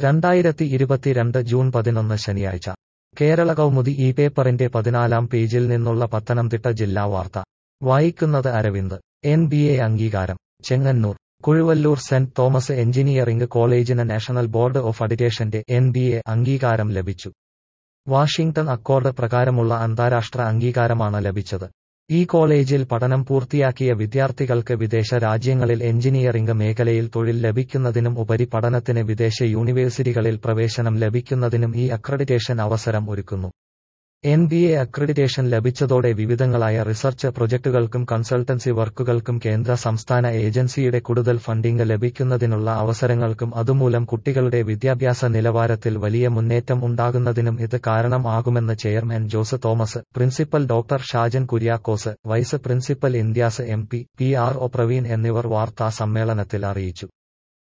രണ്ടായിരത്തി ഇരുപത്തിരണ്ട് ജൂൺ പതിനൊന്ന് ശനിയാഴ്ച കേരള കൗമുദി ഈ പേപ്പറിന്റെ പതിനാലാം പേജിൽ നിന്നുള്ള പത്തനംതിട്ട ജില്ലാ വാർത്ത വായിക്കുന്നത് അരവിന്ദ് എൻ ബി എ അംഗീകാരം Chengannur Kuzhuvallur saint Thomas engineering കോളേജിന് നാഷണൽ ബോർഡ് ഓഫ് അഡിറ്റേഷന്റെ എൻ ബി എ അംഗീകാരം ലഭിച്ചു വാഷിംഗ്ടൺ അക്കോർഡ് പ്രകാരമുള്ള അന്താരാഷ്ട്ര അംഗീകാരമാണ് ലഭിച്ചത് ഈ കോളേജിൽ പഠനം പൂർത്തിയാക്കിയ വിദ്യാർത്ഥികൾക്ക് വിദേശ രാജ്യങ്ങളിൽ എഞ്ചിനീയറിംഗ് മേഖലയിൽ തൊഴിൽ ലഭിക്കുന്നതിനും ഉപരിപഠനത്തിന് വിദേശ യൂണിവേഴ്സിറ്റികളിൽ പ്രവേശനം ലഭിക്കുന്നതിനും ഈ അക്രഡിറ്റേഷൻ അവസരം ഒരുക്കുന്നു എൻ ബി എ അക്രഡിറ്റേഷൻ ലഭിച്ചതോടെ വിവിധങ്ങളായ റിസർച്ച് പ്രൊജക്ടുകൾക്കും കൺസൾട്ടൻസി വർക്കുകൾക്കും കേന്ദ്ര സംസ്ഥാന ഏജൻസിയുടെ കൂടുതൽ ഫണ്ടിംഗ് ലഭിക്കുന്നതിനുള്ള അവസരങ്ങൾക്കും അതുമൂലം കുട്ടികളുടെ വിദ്യാഭ്യാസ നിലവാരത്തിൽ വലിയ മുന്നേറ്റം ഉണ്ടാകുന്നതിനും ഇത് കാരണം ആകുമെന്ന് chairman Jose Thomas principal doctor Shajan Kuriakose vice principal ഇന്ത്യാസ് M P P R O Praveen എന്നിവർ വാർത്താ സമ്മേളനത്തിൽ അറിയിച്ചു